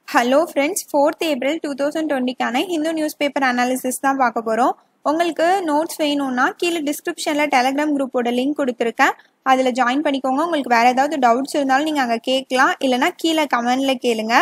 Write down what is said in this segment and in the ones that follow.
hello friends fourth April two thousand டுவெண்ட்டிக்கான Hindu news paper analysis தான் பார்க்க போகிறோம் உங்களுக்கு நோட்ஸ் வேணும்னா கீழே டிஸ்கிரிப்ஷனில் டெலகிராம் குரூப்போட லிங்க் கொடுத்துருக்கேன் அதில் ஜாயின் பண்ணிக்கோங்க உங்களுக்கு வேறு ஏதாவது டவுட்ஸ் இருந்தாலும் நீங்கள் அங்கே கேட்கலாம் இல்லைனா கீழே கமெண்டில் கேளுங்க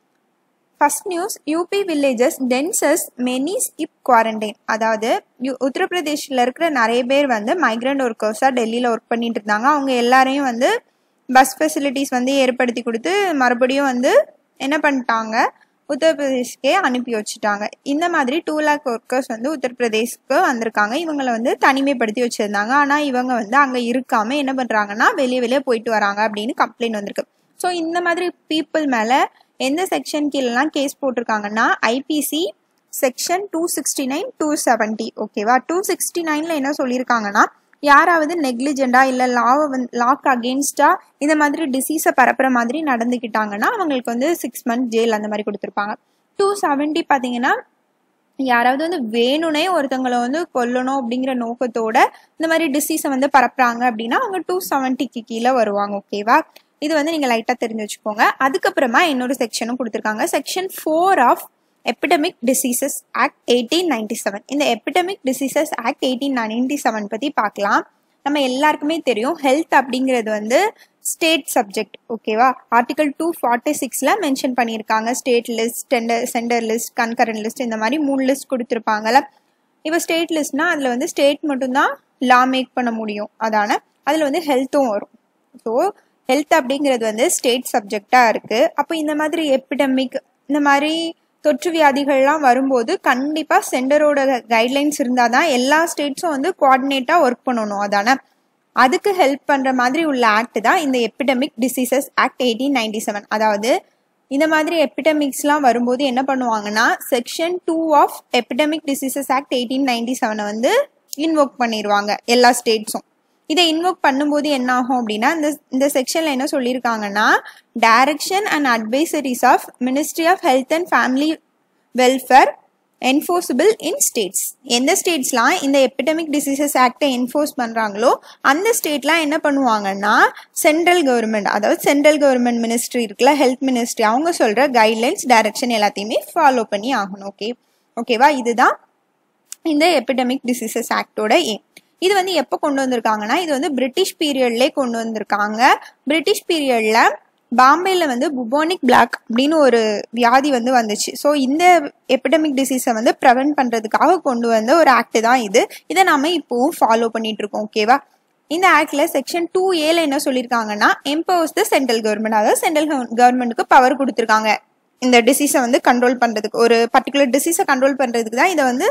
first news UP villages tense as many skip quarantine அதாவது யு- உத்தரப்பிரதேஷ்ல இருக்கிற நிறைய பேர் வந்து மைக்ரண்ட் ஒர்க்கர்ஸாக டெல்லியில் ஒர்க் பண்ணிட்டு இருந்தாங்க அவங்க எல்லாரையும் வந்து பஸ் ஃபெசிலிட்டிஸ் வந்து ஏற்படுத்தி கொடுத்து மறுபடியும் வந்து என்ன பண்ணிட்டாங்க உத்தரப்பிரதேஷ்க்கே அனுப்பி வச்சுட்டாங்க இந்த மாதிரி டூ லேக் ஒர்க்கர்ஸ் வந்து உத்தரப்பிரதேஷ்க்கு வந்திருக்காங்க இவங்களை வந்து தனிமைப்படுத்தி வச்சிருந்தாங்க ஆனால் இவங்க வந்து அங்கே இருக்காம என்ன பண்ணுறாங்கன்னா வெளியே வெளியே போயிட்டு வராங்க அப்படின்னு கம்ப்ளைண்ட் வந்திருக்கு ஸோ இந்த மாதிரி பீப்புள் மேலே எந்த செக்ஷன் கீழெல்லாம் கேஸ் போட்டிருக்காங்கன்னா IPC section two sixty nine two seventy ஓகேவா டூ சிக்ஸ்டி நைனில் என்ன சொல்லியிருக்காங்கன்னா யாராவது நெக்லிஜெண்டா இல்லை லாவை வந்து லாக் அகேன்ஸ்டா இந்த மாதிரி டிசீஸை பரப்புற மாதிரி நடந்துக்கிட்டாங்கன்னா அவங்களுக்கு வந்து சிக்ஸ் மந்த் ஜெயில் அந்த மாதிரி கொடுத்துருப்பாங்க டூ செவன்ட்டி பார்த்தீங்கன்னா யாராவது வந்து வேணும்னே ஒருத்தவங்களை வந்து கொல்லணும் அப்படிங்கிற நோக்கத்தோட இந்த மாதிரி டிசீஸை வந்து பரப்புறாங்க அப்படின்னா அவங்க டூ செவன்ட்டிக்கு கீழே வருவாங்க ஓகேவா இது வந்து நீங்கள் லைட்டாக தெரிஞ்சு வச்சுக்கோங்க அதுக்கப்புறமா இன்னொரு செக்ஷனும் கொடுத்துருக்காங்க section four of epidemic diseases act eighteen ninety seven இந்த epidemic diseases act eighteen ninety seven பற்றி பார்க்கலாம் நம்ம எல்லாருக்குமே தெரியும் ஹெல்த் அப்படிங்கிறது வந்து ஸ்டேட் சப்ஜெக்ட் ஓகேவா ஆர்டிகல் டூ ஃபார்ட்டி சிக்ஸில் மென்ஷன் பண்ணியிருக்காங்க state list tender centre list concurrent list இந்த மாதிரி மூணு லிஸ்ட் கொடுத்துருப்பாங்கல்ல இப்போ ஸ்டேட் லிஸ்ட்னா அதில் வந்து ஸ்டேட் மட்டும்தான் லா மேக் பண்ண முடியும் அதான அதில் வந்து ஹெல்த்தும் வரும் ஸோ ஹெல்த் அப்படிங்கிறது வந்து ஸ்டேட் சப்ஜெக்டாக இருக்குது அப்போ இந்த மாதிரி எபிடமிக் இந்த மாதிரி தொற்று வியாதிகள்லாம் வரும்போது கண்டிப்பாக சென்டரோட கைட்லைன்ஸ் இருந்தால் தான் எல்லா ஸ்டேட்ஸும் வந்து கோஆர்டினேட்டாக ஒர்க் பண்ணணும் அதானே அதுக்கு ஹெல்ப் பண்ணுற மாதிரி உள்ள ஆக்ட் தான் இந்த epidemic diseases act eighteen ninety seven அதாவது இந்த மாதிரி எபிடமிக்ஸ்லாம் வரும்போது என்ன பண்ணுவாங்கன்னா section two of epidemic diseases act eighteen ninety செவனை வந்து இன்வோக் பண்ணிடுவாங்க எல்லா ஸ்டேட்ஸும் இதை இன்வோக் பண்ணும்போது என்ன ஆகும் அப்படின்னா இந்த இந்த செக்ஷன்ல என்ன சொல்லியிருக்காங்கன்னா direction and advisories of ministry of health and family welfare enforceable in states எந்த ஸ்டேட்ஸ்லாம் இந்த எபிடமிக் டிசீசஸ் ஆக்டை என்ஃபோர்ஸ் பண்ணுறாங்களோ அந்த ஸ்டேட்லாம் என்ன பண்ணுவாங்கன்னா சென்ட்ரல் கவர்மெண்ட் அதாவது சென்ட்ரல் கவர்மெண்ட் மினிஸ்ட்ரி இருக்குல்ல ஹெல்த் மினிஸ்ட்ரி அவங்க சொல்கிற கைட்லைன்ஸ் டைரக்ஷன் எல்லாத்தையுமே ஃபாலோ பண்ணி ஆகணும் ஓகே ஓகேவா இதுதான் இந்த எபிடமிக் டிசீசஸ் ஆக்டோட ஏம் இது வந்து எப்போ கொண்டு வந்திருக்காங்கன்னா இது வந்து பிரிட்டிஷ் பீரியட்லேயே கொண்டு வந்திருக்காங்க பிரிட்டிஷ் பீரியட்ல பாம்பேல வந்து புபோனிக் பிளாக் அப்படின்னு ஒரு வியாதி வந்து வந்துச்சு ஸோ இந்த எபிடமிக் டிசீஸை வந்து ப்ரிவென்ட் பண்ணுறதுக்காக கொண்டு வந்த ஒரு ஆக்ட் தான் இது இதை நாம இப்போவும் ஃபாலோ பண்ணிட்டு இருக்கோம் ஓகேவா இந்த ஆக்ட்ல செக்ஷன் டூ ஏல என்ன சொல்லியிருக்காங்கன்னா எம்பவர்ஸ் த சென்ட்ரல் கவர்மெண்ட் அதாவது சென்ட்ரல் கவர்மெண்ட்டுக்கு பவர் கொடுத்துருக்காங்க இந்த டிசீஸை வந்து கண்ட்ரோல் பண்ணுறதுக்கு ஒரு பர்டிகுலர் டிசீஸை கண்ட்ரோல் பண்ணுறதுக்கு தான் இதை வந்து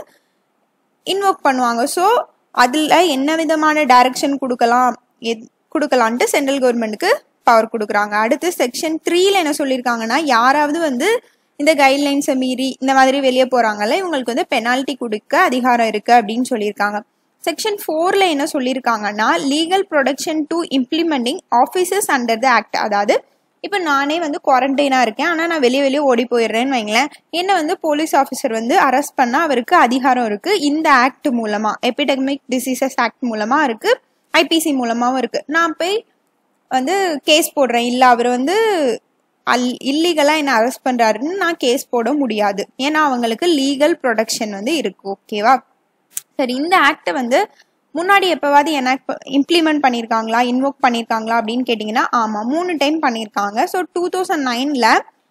இன்வோக் பண்ணுவாங்க ஸோ அதில் என்ன விதமான டைரக்ஷன் கொடுக்கலாம் எத் கொடுக்கலான்ட்டு சென்ட்ரல் கவர்மெண்ட்டுக்கு பவர் கொடுக்குறாங்க அடுத்து செக்ஷன் த்ரீல என்ன சொல்லியிருக்காங்கன்னா யாராவது வந்து இந்த கைட்லைன்ஸை மீறி இந்த மாதிரி வெளியே போகிறாங்கல்ல இவங்களுக்கு வந்து பெனால்ட்டி கொடுக்க அதிகாரம் இருக்குது அப்படின்னு சொல்லியிருக்காங்க செக்ஷன் ஃபோரில் என்ன சொல்லியிருக்காங்கன்னா legal protection to implementing officers under the act அதாவது இப்போ நானே வந்து குவாரண்டைனாக இருக்கேன் ஆனால் நான் வெளியே வெளியே ஓடி போயிடுறேன்னு வைங்களேன் என்ன வந்து போலீஸ் ஆஃபீஸர் வந்து அரெஸ்ட் பண்ணால் அவருக்கு அதிகாரம் இருக்குது இந்த ஆக்ட் மூலமாக எபிடெமிக் டிசீசஸ் ஆக்ட் மூலமாக இருக்குது ஐபிசி மூலமாகவும் இருக்குது நான் போய் வந்து கேஸ் போடுறேன் இல்லை அவர் வந்து அல் இல்லீகலாக என்ன அரெஸ்ட் பண்ணுறாருன்னு நான் கேஸ் போட முடியாது ஏன்னா அவங்களுக்கு லீகல் ப்ரொடக்ஷன் வந்து இருக்கு ஓகேவா சரி இந்த ஆக்டை வந்து முன்னாடி எப்போவாது எனாக்ட் இம்ப்ளிமெண்ட் பண்ணியிருக்காங்களா இன்வோக் பண்ணியிருக்காங்களா அப்படின்னு கேட்டிங்கன்னா ஆமாம் மூணு டைம் பண்ணியிருக்காங்க ஸோ டூ தௌசண்ட் நைனில்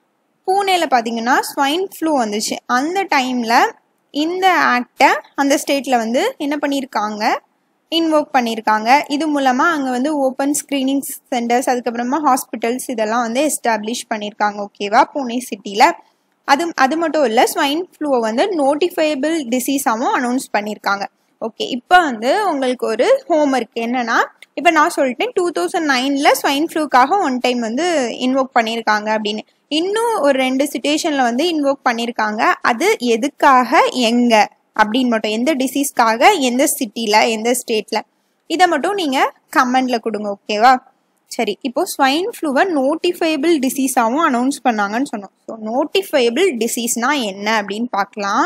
பூனேல பார்த்தீங்கன்னா ஸ்வைன் ஃப்ளூ வந்துச்சு அந்த டைமில் இந்த ஆக்டை அந்த ஸ்டேட்டில் வந்து என்ன பண்ணியிருக்காங்க இன்வோக் பண்ணியிருக்காங்க இது மூலமாக அங்கே வந்து ஓப்பன் ஸ்க்ரீனிங் சென்டர்ஸ் அதுக்கப்புறமா ஹாஸ்பிட்டல்ஸ் இதெல்லாம் வந்து எஸ்டாப்ளிஷ் பண்ணியிருக்காங்க ஓகேவா பூனே சிட்டியில் அது அது மட்டும் இல்லை ஸ்வைன் ஃப்ளூவை வந்து நோட்டிஃபைபிள் டிசீஸாகவும் அனௌன்ஸ் பண்ணியிருக்காங்க ஓகே இப்போ வந்து உங்களுக்கு ஒரு ஹோம் ஒர்க் என்னன்னா இப்போ நான் சொல்லிட்டேன் டூ தௌசண்ட் நைனில் ஸ்வைன் ஃப்ளூக்காக ஒன் டைம் வந்து இன்வோக் பண்ணியிருக்காங்க அப்படின்னு இன்னும் ஒரு ரெண்டு சுச்சுவேஷனில் வந்து இன்வோக் பண்ணியிருக்காங்க அது எதுக்காக எங்கே அப்படின்னு மட்டும் எந்த டிசீஸ்க்காக எந்த சிட்டியில் எந்த ஸ்டேட்டில் இதை மட்டும் நீங்கள் கமெண்டில் கொடுங்க ஓகேவா சரி இப்போ ஸ்வைன் ஃப்ளூவை நோட்டிஃபைபிள் டிசீஸாகவும் அனௌன்ஸ் பண்ணாங்கன்னு சொன்னோம் ஸோ நோட்டிஃபைபிள் டிசீஸ்னா என்ன அப்படின்னு பார்க்கலாம்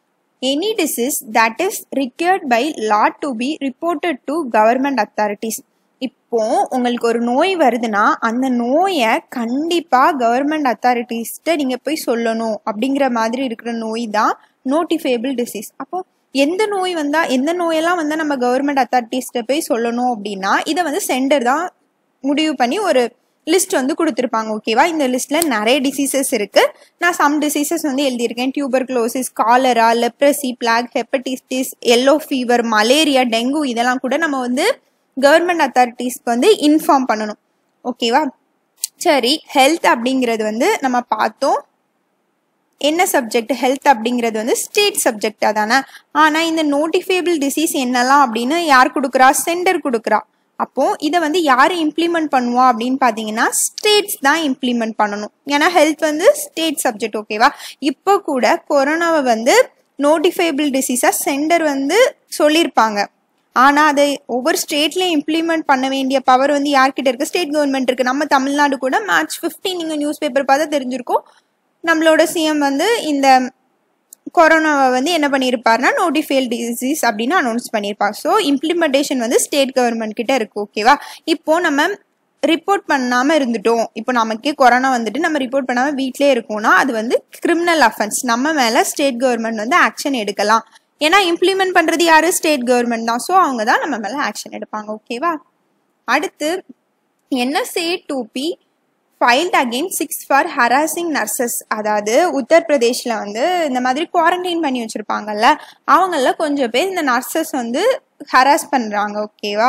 any disease that is required by law to be reported to government authorities இப்போ உங்களுக்கு ஒரு நோய் வருதுன்னா அந்த நோயை கண்டிப்பாக கவர்மெண்ட் அத்தாரிட்டிஸ்கிட்ட நீங்கள் போய் சொல்லணும் அப்படிங்கிற மாதிரி இருக்கிற நோய் தான் நோட்டிஃபேபிள் டிசீஸ் அப்போ எந்த நோய் வந்தால் எந்த நோயெல்லாம் வந்து நம்ம கவர்மெண்ட் அத்தாரிட்டிஸ்கிட்ட போய் சொல்லணும் அப்படின்னா இதை வந்து சென்டர் தான் முடிவு பண்ணி ஒரு லிஸ்ட் வந்து கொடுத்துருப்பாங்க ஓகேவா இந்த லிஸ்ட்ல நிறைய டிசீசஸ் இருக்கு நான் சம் டிசீசஸ் வந்து எழுதியிருக்கேன் tuberculosis cholera leprosy plague hepatitis yellow fever malaria dengue இதெல்லாம் கூட நம்ம வந்து கவர்மெண்ட் அத்தாரிட்டிஸ்க்கு வந்து இன்ஃபார்ம் பண்ணணும் ஓகேவா சரி ஹெல்த் அப்படிங்கிறது வந்து நம்ம பார்த்தோம் என்ன சப்ஜெக்ட் ஹெல்த் அப்படிங்கிறது வந்து ஸ்டேட் சப்ஜெக்டா தானே ஆனால் இந்த நோட்டிஃபேபிள் டிசீஸ் என்னெல்லாம் அப்படின்னு யார் கொடுக்குறா சென்டர் கொடுக்குறா அப்போ இதை வந்து யார் இம்ப்ளிமெண்ட் பண்ணுவா அப்படின்னு பார்த்தீங்கன்னா ஸ்டேட்ஸ் தான் இம்ப்ளிமெண்ட் பண்ணணும் ஏன்னா ஹெல்த் வந்து ஸ்டேட் சப்ஜெக்ட் ஓகேவா இப்போ கூட கொரோனாவை வந்து நோட்டிஃபைபிள் டிசீஸாக சென்டர் வந்து சொல்லியிருப்பாங்க ஆனால் அதை ஒவ்வொரு ஸ்டேட்லேயும் இம்ப்ளிமெண்ட் பண்ண வேண்டிய பவர் வந்து யார்கிட்ட இருக்கு ஸ்டேட் கவர்மெண்ட் இருக்கு நம்ம தமிழ்நாடு கூட மார்ச் ஃபிஃப்டீன் நீங்கள் நியூஸ் பேப்பர் பார்த்தா தெரிஞ்சிருக்கும் நம்மளோட சிஎம் வந்து இந்த கொரோனாவை வந்து என்ன பண்ணியிருப்பாருன்னா நோட்டிஃபைல் டிசீஸ் அப்படின்னு அனௌன்ஸ் பண்ணியிருப்பாங்க ஸோ இம்ப்ளிமெண்டேஷன் வந்து ஸ்டேட் கவர்மெண்ட் கிட்ட இருக்கு ஓகேவா இப்போ நம்ம ரிப்போர்ட் பண்ணாமல் இருந்துட்டோம் இப்போ நமக்கே கொரோனா வந்துட்டு நம்ம ரிப்போர்ட் பண்ணாமல் வீட்டிலே இருக்கோம்னா அது வந்து கிரிமினல் அஃபென்ஸ் நம்ம மேலே ஸ்டேட் கவர்மெண்ட் வந்து ஆக்ஷன் எடுக்கலாம் ஏன்னா இம்ப்ளிமெண்ட் பண்ணுறது யாரு ஸ்டேட் கவர்மெண்ட் தான் ஸோ அவங்க தான் நம்ம மேலே ஆக்ஷன் எடுப்பாங்க ஓகேவா அடுத்து NSA to be filed against six for harassing nurses அதாவது உத்தரப்பிரதேஷில் வந்து இந்த மாதிரி குவாரண்டைன் பண்ணி வச்சுருப்பாங்கல்ல அவங்கள கொஞ்சம் பேர் இந்த நர்சஸ் வந்து ஹராஸ் பண்ணுறாங்க ஓகேவா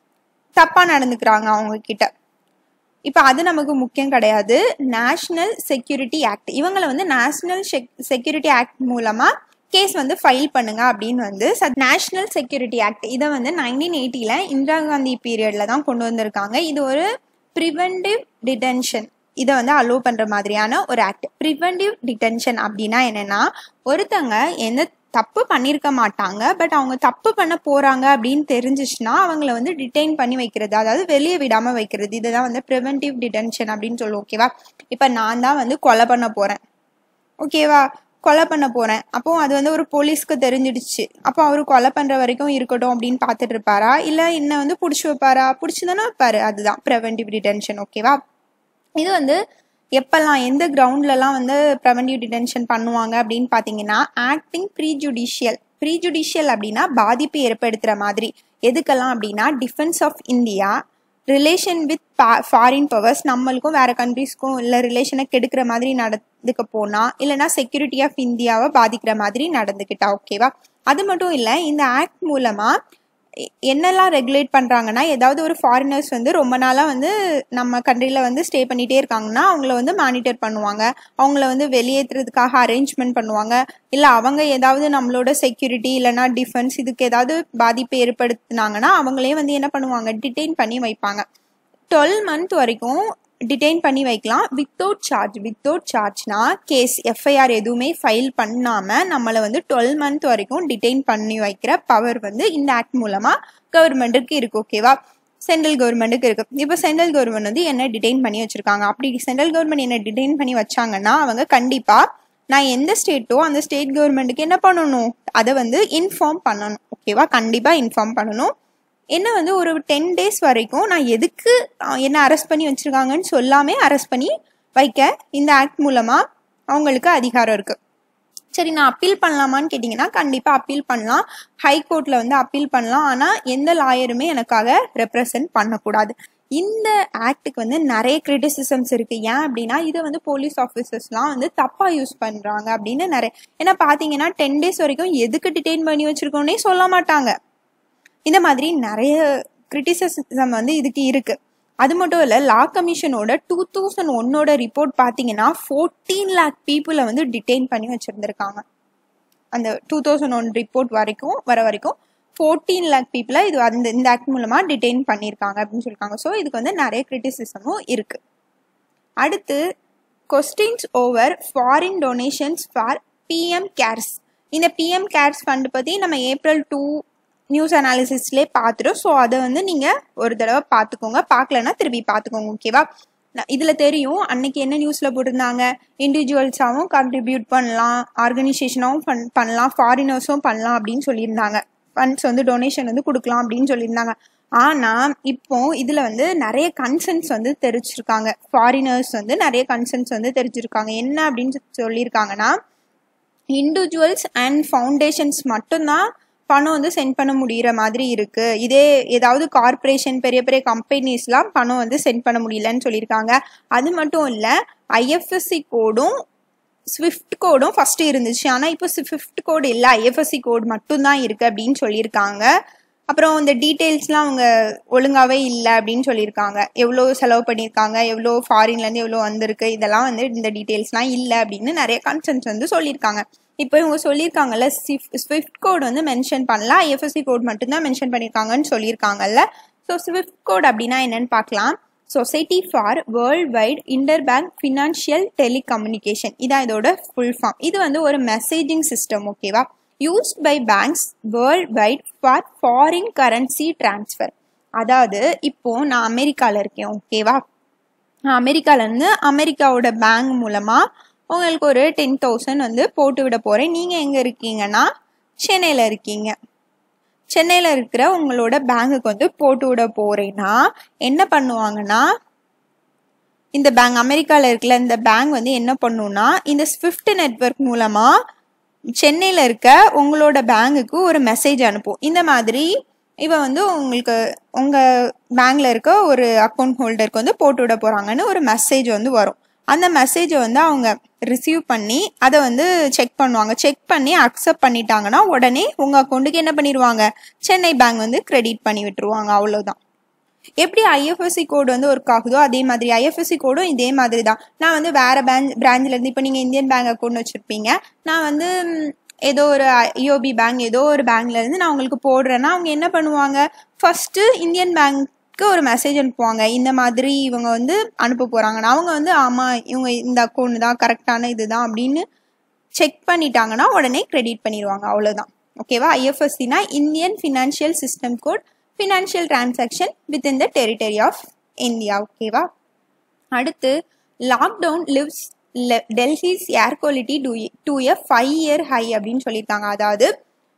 தப்பாக நடந்துக்கிறாங்க அவங்க கிட்ட இப்போ அது நமக்கு முக்கியம் கிடையாது நேஷ்னல் செக்யூரிட்டி ஆக்ட் இவங்களை வந்து நேஷ்னல் செக்யூரிட்டி ஆக்ட் மூலமாக கேஸ் வந்து ஃபைல் பண்ணுங்க அப்படின்னு வந்து நேஷ்னல் செக்யூரிட்டி ஆக்ட் இதை வந்து நைன்டீன் எயிட்டியில் இந்திரா காந்தி பீரியடில் தான் கொண்டு வந்திருக்காங்க இது ஒரு ப்ரிவென்டிவ் டிடென்ஷன் இதை வந்து அலோவ் பண்ணுற மாதிரியான ஒரு ஆக்ட் ப்ரிவென்டிவ் டிடென்ஷன் அப்படின்னா என்னென்னா ஒருத்தங்க எந்த தப்பு பண்ணியிருக்க மாட்டாங்க பட் அவங்க தப்பு பண்ண போகிறாங்க அப்படின்னு தெரிஞ்சிச்சுன்னா அவங்கள வந்து டிடைன் பண்ணி வைக்கிறது அதாவது வெளியே விடாமல் வைக்கிறது இதுதான் வந்து ப்ரிவென்டிவ் டிடென்ஷன் அப்படின்னு சொல்லுவோம் ஓகேவா இப்போ நான் தான் வந்து கொலை பண்ண போகிறேன் ஓகேவா கொலை பண்ண போகிறேன் அப்போ அது வந்து ஒரு போலீஸ்க்கு தெரிஞ்சிடுச்சு அப்போ அவர் கொலை பண்ணுற வரைக்கும் இருக்கட்டும் அப்படின்னு பார்த்துட்டு இருப்பாரா இல்லை என்ன வந்து பிடிச்சி வைப்பாரா பிடிச்சி தானே வைப்பாரு அதுதான் ப்ரிவென்டிவ் டிடென்ஷன் ஓகேவா இது வந்து எப்பெல்லாம் எந்த கிரவுண்ட்லலாம் வந்து ப்ரெவென்டிவ் டிடென்ஷன் பண்ணுவாங்க அப்படின்னு பார்த்தீங்கன்னா ஆக்டிங் ப்ரீஜுடிஷியல் ப்ரீஜுடிஷியல் அப்படின்னா பாதிப்பு ஏற்படுத்துகிற மாதிரி எதுக்கெல்லாம் அப்படின்னா defence of India relation with foreign powers நம்மளுக்கும் வேற கண்ட்ரீஸ்க்கும் இல்லை ரிலேஷனை கெடுக்கிற மாதிரி நடந்துக்க போனா இல்லைனா செக்யூரிட்டி ஆஃப் இந்தியாவை பாதிக்கிற மாதிரி நடந்துக்கிட்டா ஓகேவா அது மட்டும் இல்லை இந்த ஆக்ட் மூலமா என்னெல்லாம் ரெகுலேட் பண்ணுறாங்கன்னா ஏதாவது ஒரு ஃபாரினர்ஸ் வந்து ரொம்ப நாளாக வந்து நம்ம கண்ட்ரியில் வந்து ஸ்டே பண்ணிகிட்டே இருக்காங்கன்னா அவங்கள வந்து மானிட்டர் பண்ணுவாங்க அவங்கள வந்து வெளியேற்றுறதுக்காக அரேஞ்ச்மெண்ட் பண்ணுவாங்க இல்லை அவங்க ஏதாவது நம்மளோட செக்யூரிட்டி இல்லைனா டிஃபென்ஸ் இதுக்கு ஏதாவது பாதிப்பு ஏற்படுத்தினாங்கன்னா அவங்களே வந்து என்ன பண்ணுவாங்க டிடெயின் பண்ணி வைப்பாங்க டுவெல் மந்த் வரைக்கும் டிடெயின் பண்ணி வைக்கலாம் வித்தவுட் சார்ஜ் வித்தவுட் சார்ஜ்னா கேஸ் எஃப்ஐஆர் எதுவுமே ஃபைல் பண்ணாமல் நம்மளை வந்து டுவெல் மந்த் வரைக்கும் டிடெயின் பண்ணி வைக்கிற பவர் வந்து இந்த ஆக்ட் மூலமாக கவர்மெண்ட்டுக்கு இருக்கு ஓகேவா சென்ட்ரல் கவர்மெண்ட்டுக்கு இருக்கு இப்போ சென்ட்ரல் கவர்மெண்ட் வந்து என்ன டிடெயின் பண்ணி வச்சிருக்காங்க அப்படி சென்ட்ரல் கவர்மெண்ட் என்ன டிடெயின் பண்ணி வச்சாங்கன்னா அவங்க கண்டிப்பாக நான் எந்த ஸ்டேட்டோ அந்த ஸ்டேட் கவர்மெண்ட்டுக்கு என்ன பண்ணணும் அதை வந்து இன்ஃபார்ம் பண்ணணும் ஓகேவா கண்டிப்பாக இன்ஃபார்ம் பண்ணணும் என்ன வந்து ஒரு டென் டேஸ் வரைக்கும் நான் எதுக்கு என்ன அரெஸ்ட் பண்ணி வச்சுருக்காங்கன்னு சொல்லாமே அரெஸ்ட் பண்ணி வைக்க இந்த ஆக்ட் மூலமாக அவங்களுக்கு அதிகாரம் இருக்குது சரி நான் அப்பீல் பண்ணலாமான்னு கேட்டிங்கன்னா கண்டிப்பாக அப்பீல் பண்ணலாம் ஹை கோர்ட்டில் வந்து அப்பீல் பண்ணலாம் ஆனால் எந்த லாயருமே எனக்காக ரெப்ரசன்ட் பண்ணக்கூடாது இந்த ஆக்டுக்கு வந்து நிறைய கிரிட்டிசிசம்ஸ் இருக்குது ஏன் அப்படின்னா இதை வந்து போலீஸ் ஆஃபீஸர்ஸ்லாம் வந்து தப்பாக யூஸ் பண்ணுறாங்க அப்படின்னு நிறைய ஏன்னா பார்த்தீங்கன்னா டென் டேஸ் வரைக்கும் எதுக்கு டிடைன் பண்ணி வச்சுருக்கோன்னே சொல்ல மாட்டாங்க இந்த மாதிரி நிறைய கிரிட்டிசிசம் வந்து இதுக்கு இருக்கு அது மட்டும் இல்லை லா கமிஷனோட டூ தௌசண்ட் ஒன்னோட ரிப்போர்ட் பார்த்தீங்கன்னா ஃபோர்டீன் லேக் பீப்புளை வந்து டிடெயின் பண்ணி வச்சுருந்துருக்காங்க அந்த டூ தௌசண்ட் ஒன் ரிப்போர்ட் வரைக்கும் வர வரைக்கும் ஃபோர்டீன் லேக் பீப்புளை இது அந்த இந்த ஆக்ட் மூலமாக டிடெயின் பண்ணியிருக்காங்க அப்படின்னு சொல்லியிருக்காங்க ஸோ இதுக்கு வந்து நிறைய கிரிட்டிசிசமும் இருக்கு அடுத்து questions over foreign donations for PM CARES இந்த பிஎம் கேர்ஸ் ஃபண்ட் பற்றி நம்ம ஏப்ரல் டூ நியூஸ் அனாலிசிஸ்லேயே பார்த்துரும் ஸோ அதை வந்து நீங்கள் ஒரு தடவை பார்த்துக்கோங்க பார்க்கலன்னா திருப்பி பார்த்துக்கோங்க ஓகேவா இதில் தெரியும் அன்னைக்கு என்ன நியூஸில் போட்டிருந்தாங்க இண்டிவிஜுவல்ஸாகவும் கண்ட்ரிபியூட் பண்ணலாம் ஆர்கனைசேஷனாகவும் பண் பண்ணலாம் ஃபாரினர்ஸும் பண்ணலாம் அப்படின்னு சொல்லியிருந்தாங்க ஃபண்ட்ஸ் வந்து டொனேஷன் வந்து கொடுக்கலாம் அப்படின்னு சொல்லியிருந்தாங்க ஆனால் இப்போ இதில் வந்து நிறைய கன்சர்ன்ஸ் வந்து தெரிவிச்சிருக்காங்க ஃபாரினர்ஸ் வந்து நிறைய கன்சர்ன்ஸ் வந்து தெரிவிச்சிருக்காங்க என்ன அப்படின்னு சொல்லியிருக்காங்கன்னா இண்டிவிஜுவல்ஸ் அண்ட் ஃபவுண்டேஷன்ஸ் மட்டும்தான் பணம் வந்து சென்ட் பண்ண முடிகிற மாதிரி இருக்கு இதே ஏதாவது கார்பரேஷன் பெரிய பெரிய கம்பெனிஸ்லாம் பணம் வந்து சென்ட் பண்ண முடியலன்னு சொல்லியிருக்காங்க அது மட்டும் இல்லை ஐஎஃப்எஸ்சி கோடும் ஸ்விஃப்ட் கோடும் ஃபர்ஸ்ட் இருந்துச்சு ஆனால் இப்போ ஸ்விஃப்ட் கோடு இல்லை ஐஎஃப்எஸ்சி கோடு மட்டும்தான் இருக்கு அப்படின்னு சொல்லியிருக்காங்க அப்புறம் இந்த டீட்டெயில்ஸ்லாம் அவங்க ஒழுங்காவே இல்லை அப்படின்னு சொல்லியிருக்காங்க எவ்வளோ செலவு பண்ணியிருக்காங்க எவ்வளோ ஃபாரின்லேருந்து எவ்வளோ வந்திருக்கு இதெல்லாம் வந்து இந்த டீட்டெயில்ஸ்லாம் இல்லை அப்படின்னு நிறைய கன்சர்ன்ஸ் வந்து சொல்லியிருக்காங்க இப்போ இவங்க சொல்லியிருக்காங்கல்ல ஸ்விஃப்ட் கோட் வந்து மென்ஷன் பண்ணல ஐஎஃப்எஸ்சி கோட் மட்டும்தான் மென்ஷன் பண்ணியிருக்காங்கன்னு சொல்லியிருக்காங்கல்ல ஸோ ஸ்விஃப்ட் கோட் அப்படின்னா என்னன்னு பார்க்கலாம் society for worldwide interbank financial telecommunication இதான் இதோட ஃபுல் ஃபார்ம் இது வந்து ஒரு மெசேஜிங் சிஸ்டம் ஓகேவா used by banks worldwide for foreign currency transfer அதாவது இப்போ நான் அமெரிக்காவில் இருக்கேன் ஓகேவா நான் அமெரிக்காலேருந்து அமெரிக்காவோட பேங்க் மூலமாக உங்களுக்கு ஒரு டென் தௌசண்ட் வந்து போட்டு விட போகிறேன் நீங்கள் எங்கே இருக்கீங்கன்னா சென்னையில் இருக்கீங்க சென்னையில் இருக்கிற உங்களோட பேங்குக்கு வந்து போட்டு விட போகிறேன்னா என்ன பண்ணுவாங்கன்னா இந்த பேங்க் அமெரிக்காவில் இருக்கிற இந்த பேங்க் வந்து என்ன பண்ணுன்னா இந்த ஸ்விஃப்ட் நெட்ஒர்க் மூலமாக சென்னையில் இருக்க உங்களோட பேங்குக்கு ஒரு மெசேஜ் அனுப்பும் இந்த மாதிரி இவன் வந்து உங்களுக்கு உங்கள் பேங்க்ல இருக்க ஒரு அக்கௌண்ட் ஹோல்டருக்கு வந்து போட்டு விட போகிறாங்கன்னு ஒரு மெசேஜ் வந்து வரும் அந்த மெசேஜை வந்து அவங்க ரிசீவ் பண்ணி அதை வந்து செக் பண்ணுவாங்க செக் பண்ணி அக்செப்ட் பண்ணிட்டாங்கன்னா உடனே உங்கள் அக்கௌண்ட்டுக்கு என்ன பண்ணிடுவாங்க சென்னை பேங்க் வந்து கிரெடிட் பண்ணி விட்டுருவாங்க அவ்வளோதான் எப்படி ஐஎஃப்எஸ்சி கோடு வந்து ஒர்க் ஆகுதோ அதே மாதிரி ஐஎஃப்எஸ்சி கோடும் இதே மாதிரி தான் நான் வந்து வேற பேங்க் பிரான்ச்லேருந்து இப்போ நீங்கள் இந்தியன் பேங்க் அக்கௌண்ட் வச்சுருப்பீங்க நான் வந்து ஏதோ ஒரு ஐஓபி பேங்க் ஏதோ ஒரு பேங்க்லேருந்து நான் உங்களுக்கு போடுறேன்னா அவங்க என்ன பண்ணுவாங்க ஃபஸ்ட்டு இந்தியன் பேங்க்கு ஒரு மெசேஜ் அனுப்புவாங்க இந்த மாதிரி இவங்க வந்து அனுப்ப போகிறாங்கன்னா அவங்க வந்து ஆமாம் இவங்க இந்த அக்கௌண்ட் தான் கரெக்டான இதுதான் அப்படின்னு செக் பண்ணிட்டாங்கன்னா உடனே கிரெடிட் பண்ணிடுவாங்க அவ்வளோதான் ஓகேவா ஐஎஃப்எஸ்சினா Indian financial system code financial transaction within the territory of India ஓகேவா அடுத்து lockdown lifts Delhi's air quality to to a five year high அப்படின்னு சொல்லியிருக்காங்க அதாவது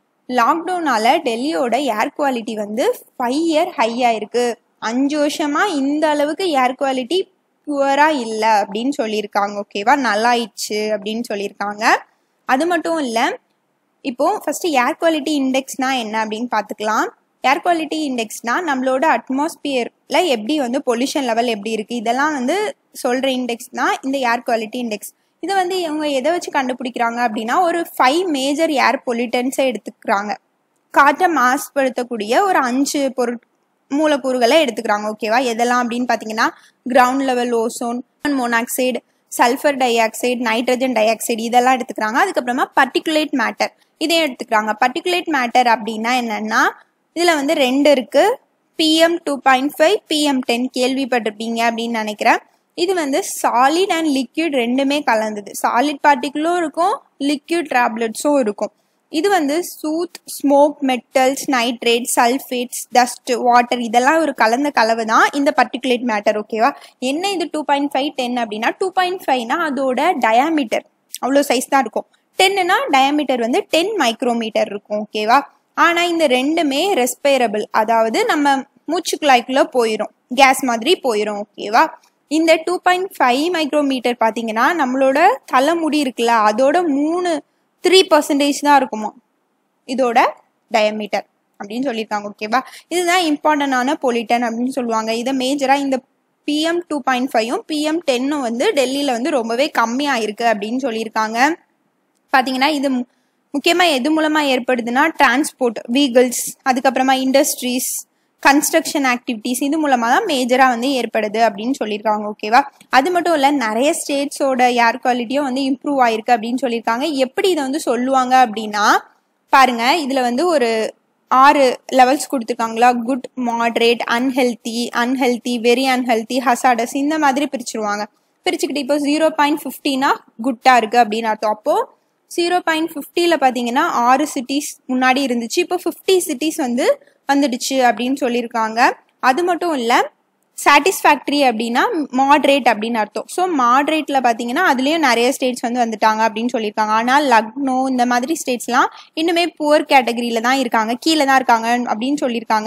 லாக்டவுனால டெல்லியோட ஏர் குவாலிட்டி வந்து ஃபைவ் இயர் ஹையாக இருக்கு அஞ்சு வருஷமா இந்த அளவுக்கு ஏர் குவாலிட்டி புவரா இல்லை அப்படின்னு சொல்லியிருக்காங்க ஓகேவா நல்லாயிடுச்சு அப்படின்னு சொல்லியிருக்காங்க அது மட்டும் இல்லை இப்போ ஃபர்ஸ்ட் ஏர் குவாலிட்டி இண்டெக்ஸ்னா என்ன அப்படின்னு பார்த்துக்கலாம் ஏர் குவாலிட்டி இண்டெக்ஸ்னா நம்மளோட அட்மாஸ்பியர்ல எப்படி வந்து பொல்யூஷன் லெவல் எப்படி இருக்கு இதெல்லாம் வந்து சொல்ற இண்டெக்ஸ் தான் இந்த ஏர் குவாலிட்டி இண்டெக்ஸ் இதை வந்து இவங்க எதை வச்சு கண்டுபிடிக்கிறாங்க அப்படின்னா ஒரு ஃபைவ் மேஜர் ஏர் பொல்யூட்டன்ஸை எடுத்துக்கிறாங்க காற்றை மாசுபடுத்தக்கூடிய ஒரு அஞ்சு பொருட் மூலக்கூறுகளை எடுத்துக்கிறாங்க ஓகேவா எதெல்லாம் அப்படின்னு பார்த்தீங்கன்னா ground level ozone monoxide sulphur dioxide nitrogen dioxide இதெல்லாம் எடுத்துக்கிறாங்க அதுக்கப்புறமா பர்டிகுலேட் மேட்டர் இதையும் எடுத்துக்கிறாங்க பர்டிகுலேட் மேட்டர் அப்படின்னா என்னன்னா இதுல வந்து ரெண்டு இருக்கு PM two point five PM ten கேள்விப்பட்டிருப்பீங்க அப்படின்னு நினைக்கிறேன் இது வந்து சாலிட் அண்ட் லிக்யூட் ரெண்டுமே கலந்தது சாலிட் பார்ட்டிகளும் இருக்கும் லிக்யூட் டேப்லெட்ஸும் இருக்கும் இது வந்து soot smoke metals nitrate sulphates dust water இதெல்லாம் ஒரு கலந்த கலவை தான் இந்த பர்டிகுலேட் மேட்டர் ஓகேவா என்ன இது டூ பாயிண்ட் ஃபைவ் டென் அப்படின்னா டூ பாயிண்ட் ஃபைவ்னா அதோட டயாமீட்டர் அவ்வளோ சைஸ் தான் இருக்கும் டென்னுனா டயாமீட்டர் வந்து டென் மைக்ரோமீட்டர் இருக்கும் ஓகேவா ஆனால் இந்த ரெண்டுமே ரெஸ்பைரபிள் அதாவது நம்ம மூச்சுக்குழாய்க்குள்ள போயிடும் கேஸ் மாதிரி போயிடும் ஓகேவா இந்த டூ பாயிண்ட் ஃபைவ் மைக்ரோமீட்டர் பார்த்தீங்கன்னா நம்மளோட தலைமுடி இருக்குல்ல அதோட மூணு த்ரீ பர்சன்டேஜ் தான் இருக்குமா இதோட டயமீட்டர் அப்படின்னு சொல்லியிருக்காங்க ஓகேவா இதுதான் இம்பார்ட்டண்டான பொலிட்டன் அப்படின்னு சொல்லுவாங்க இதை மேஜராக இந்த பிஎம் டூ பாயிண்ட் ஃபைவும் பிஎம் டென்னும் வந்து டெல்லியில் வந்து ரொம்பவே கம்மியாக இருக்கு அப்படின்னு சொல்லியிருக்காங்க பார்த்தீங்கன்னா இது முக்கியமாக எது மூலமாக ஏற்படுதுன்னா டிரான்ஸ்போர்ட் வீகிள்ஸ் அதுக்கப்புறமா இண்டஸ்ட்ரீஸ் கன்ஸ்ட்ரக்ஷன் ஆக்டிவிட்டிஸ் இது மூலமாக தான் மேஜராக வந்து ஏற்படுது அப்படின்னு சொல்லியிருக்காங்க ஓகேவா அது மட்டும் இல்லை நிறைய ஸ்டேட்ஸோட ஏர் குவாலிட்டியும் வந்து இம்ப்ரூவ் ஆயிருக்கு அப்படின்னு சொல்லியிருக்காங்க எப்படி இதை வந்து சொல்லுவாங்க அப்படின்னா பாருங்க இதில் வந்து ஒரு ஆறு லெவல்ஸ் கொடுத்துருக்காங்களா good moderate unhealthy unhealthy very unhealthy hazardous இந்த மாதிரி பிரிச்சிருவாங்க பிரிச்சுக்கிட்டு இப்போ ஜீரோ பாயிண்ட் ஃபிஃப்டினா குட்டாக இருக்குது அப்படின்னு அர்த்தம் அப்போது ஜீரோ பாயிண்ட் ஃபிஃப்டியில் பார்த்தீங்கன்னா ஆறு சிட்டிஸ் முன்னாடி இருந்துச்சு இப்போ ஃபிஃப்டி சிட்டிஸ் வந்து வந்துடுச்சு அப்படின்னு சொல்லியிருக்காங்க அது மட்டும் இல்லை சாட்டிஸ்ஃபேக்டரி அப்படின்னா மாட்ரேட் அப்படின்னு அர்த்தம் ஸோ மாட்ரேட்டில் பார்த்தீங்கன்னா அதுலேயும் நிறைய ஸ்டேட்ஸ் வந்து வந்துட்டாங்க அப்படின்னு சொல்லியிருக்காங்க ஆனால் லக்னோ இந்த மாதிரி ஸ்டேட்ஸ்லாம் இன்னுமே புவர் கேட்டகரியில தான் இருக்காங்க கீழே தான் இருக்காங்க அப்படின்னு சொல்லியிருக்காங்க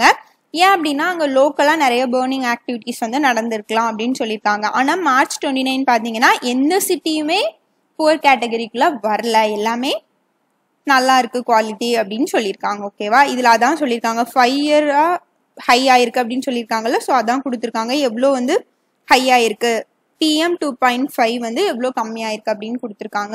ஏன் அப்படின்னா அங்கே லோக்கலாக நிறைய பேர்னிங் ஆக்டிவிட்டீஸ் வந்து நடந்திருக்கலாம் அப்படின்னு சொல்லியிருக்காங்க ஆனால் மார்ச் டுவெண்ட்டி நைன் பார்த்தீங்கன்னா எந்த சிட்டியுமே புவர் கேட்டகரிக்குள்ளே வரல எல்லாமே நல்லா இருக்கு குவாலிட்டி அப்படின்னு சொல்லியிருக்காங்க ஓகேவா இதில் அதான் சொல்லியிருக்காங்க ஃபைவ் இயரா ஹை ஆயிருக்கு அப்படின்னு சொல்லியிருக்காங்கல்ல ஸோ அதான் கொடுத்துருக்காங்க எவ்வளோ வந்து ஹை ஆயிருக்கு பிஎம் டூ பாயிண்ட் ஃபைவ் வந்து எவ்வளோ கம்மியாயிருக்கு அப்படின்னு கொடுத்துருக்காங்க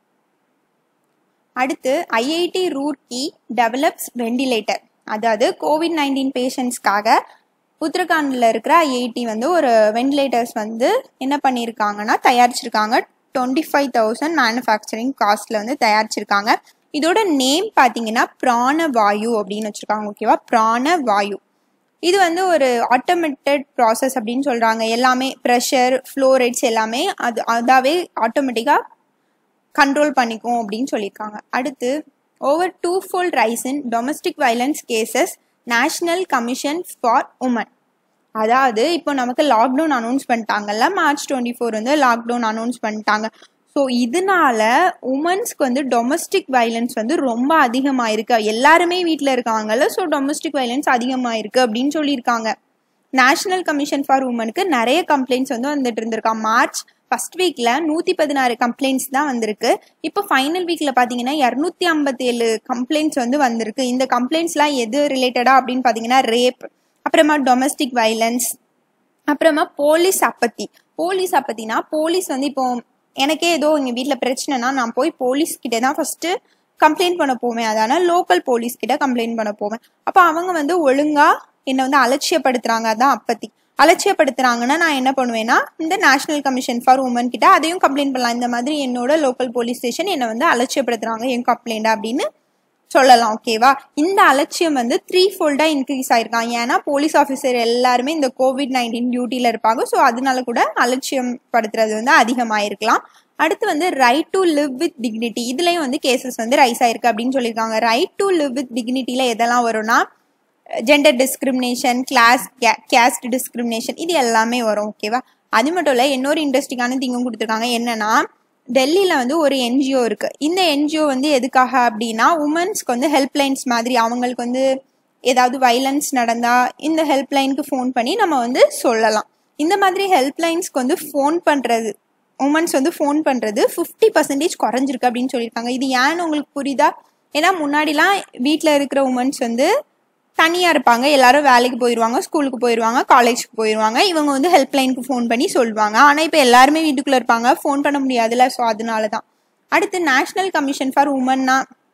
அடுத்து ஐஐடி ரூர்கி டெவலப்ஸ் வெண்டிலேட்டர் அதாவது கோவிட் நைன்டீன் பேஷண்ட்ஸ்க்காக உத்தரகாண்டில் இருக்கிற ஐஐடி வந்து ஒரு வெண்டிலேட்டர்ஸ் வந்து என்ன பண்ணியிருக்காங்கன்னா தயாரிச்சிருக்காங்க டுவெண்ட்டி ஃபைவ் தௌசண்ட் மேனுஃபேக்சரிங் காஸ்ட்டில் வந்து தயாரிச்சிருக்காங்க இதோட நேம் பார்த்தீங்கன்னா பிராணவாயு அப்படின்னு வச்சுருக்காங்க ஓகேவா பிராணவாயு இது வந்து ஒரு ஆட்டோமேட்டட் ப்ராசஸ் அப்படின்னு சொல்கிறாங்க எல்லாமே ப்ரெஷர் ஃப்ளோ ரேட்ஸ் எல்லாமே அது அதாவே ஆட்டோமேட்டிக்காக கண்ட்ரோல் பண்ணிக்கும் அப்படின்னு சொல்லியிருக்காங்க அடுத்து over two fold rise in domestic violence cases national commission for women அதாவது இப்போ நமக்கு லாக்டவுன் அனௌன்ஸ் பண்ணிட்டாங்கல்ல மார்ச் டுவெண்ட்டி ஃபோர் வந்து லாக்டவுன் அனௌன்ஸ் பண்ணிட்டாங்க ஸோ இதனால உமன்ஸ்க்கு வந்து டொமஸ்டிக் வைலன்ஸ் வந்து ரொம்ப அதிகமாக இருக்கு எல்லாருமே வீட்டில் இருக்காங்கல்ல ஸோ டொமஸ்டிக் வைலன்ஸ் அதிகமாக இருக்கு அப்படின்னு சொல்லியிருக்காங்க நேஷனல் கமிஷன் ஃபார் உமனுக்கு நிறைய கம்ப்ளைண்ட்ஸ் வந்து வந்துட்டு இருந்திருக்கா மார்ச் ஃபர்ஸ்ட் வீக்ல நூத்தி பதினாறு கம்ப்ளைண்ட்ஸ் தான் வந்திருக்கு இப்போ ஃபைனல் வீக்ல பாத்தீங்கன்னா இரநூத்தி ஐம்பத்தி ஏழு கம்ப்ளைண்ட்ஸ் வந்து வந்திருக்கு இந்த கம்ப்ளைண்ட்ஸ்லாம் எது ரிலேட்டடா அப்படின்னு பாத்தீங்கன்னா ரேப் அப்புறமா டொமஸ்டிக் வைலன்ஸ் அப்புறமா போலீஸ் அப்பத்தி போலீஸ் அப்பத்தினா போலீஸ் வந்து இப்போ எனக்கே ஏதோ எங்க வீட்ல பிரச்சனைனா நான் போய் போலீஸ் கிட்ட தான் ஃபர்ஸ்ட் கம்ப்ளைண்ட் பண்ண போவேன் அதான லோக்கல் போலீஸ் கிட்ட கம்ப்ளைண்ட் பண்ண போவேன் அப்போ அவங்க வந்து ஒழுங்கா என்னை வந்து அலட்சியப்படுத்துறாங்க அதான் அப்பத்தி அலட்சியப்படுத்துறாங்கன்னா நான் என்ன பண்ணுவேன்னா இந்த நேஷனல் கமிஷன் ஃபார் உமன் கிட்ட அதையும் கம்ப்ளைண்ட் பண்ணலாம் இந்த மாதிரி என்னோட லோக்கல் போலீஸ் ஸ்டேஷன் என்னை வந்து அலட்சியப்படுத்துறாங்க என் கம்ப்ளைண்ட் அப்படின்னு சொல்லலாம் ஓகேவா இந்த அலட்சியம் வந்து த்ரீ ஃபோல்டா இன்க்ரீஸ் ஆயிருக்கான் ஏன்னா போலீஸ் ஆஃபீஸர் எல்லாருமே இந்த கோவிட் நைன்டீன் டியூட்டில இருப்பாங்க ஸோ அதனால கூட அலட்சியம் படுத்துறது வந்து அதிகமாயிருக்கலாம் அடுத்து வந்து right to live with dignity இதுலயும் வந்து கேசஸ் வந்து ரைஸ் ஆயிருக்கு அப்படின்னு சொல்லியிருக்காங்க ரைட் டு லிவ் வித் டிக்னிட்டியில எதெல்லாம் வரும்னா gender discrimination class caste discrimination இது எல்லாமே வரும் ஓகேவா அது மட்டும் இல்லை இன்னொரு இன்ட்ரெஸ்டிங்கான திங்கும் கொடுத்துருக்காங்க என்னன்னா டெல்லியில் வந்து ஒரு என்ஜிஓ இருக்கு இந்த என்ஜிஓ வந்து எதுக்காக அப்படின்னா உமன்ஸ்க்கு வந்து ஹெல்ப்லைன்ஸ் மாதிரி அவங்களுக்கு வந்து ஏதாவது வைலன்ஸ் நடந்தா இந்த ஹெல்ப்லைனுக்கு ஃபோன் பண்ணி நம்ம வந்து சொல்லலாம் இந்த மாதிரி ஹெல்ப்லைன்ஸ்க்கு வந்து ஃபோன் பண்ணுறது உமன்ஸ் வந்து ஃபோன் பண்ணுறது ஃபிஃப்டி பர்சன்டேஜ் குறைஞ்சிருக்கு அப்படின்னு சொல்லியிருக்காங்க இது ஏன்னு உங்களுக்கு புரியுதா ஏன்னா முன்னாடிலாம் வீட்டில் இருக்கிற உமன்ஸ் வந்து தனியாக இருப்பாங்க எல்லாரும் வேலைக்கு போயிடுவாங்க ஸ்கூலுக்கு போயிடுவாங்க காலேஜுக்கு போயிடுவாங்க இவங்க வந்து ஹெல்ப்லைனுக்கு ஃபோன் பண்ணி சொல்லுவாங்க ஆனால் இப்போ எல்லாருமே வீட்டுக்குள்ளே இருப்பாங்க ஃபோன் பண்ண முடியாதுல்ல ஸோ அதனால தான் அடுத்து நேஷனல் கமிஷன் ஃபார் உமன்னா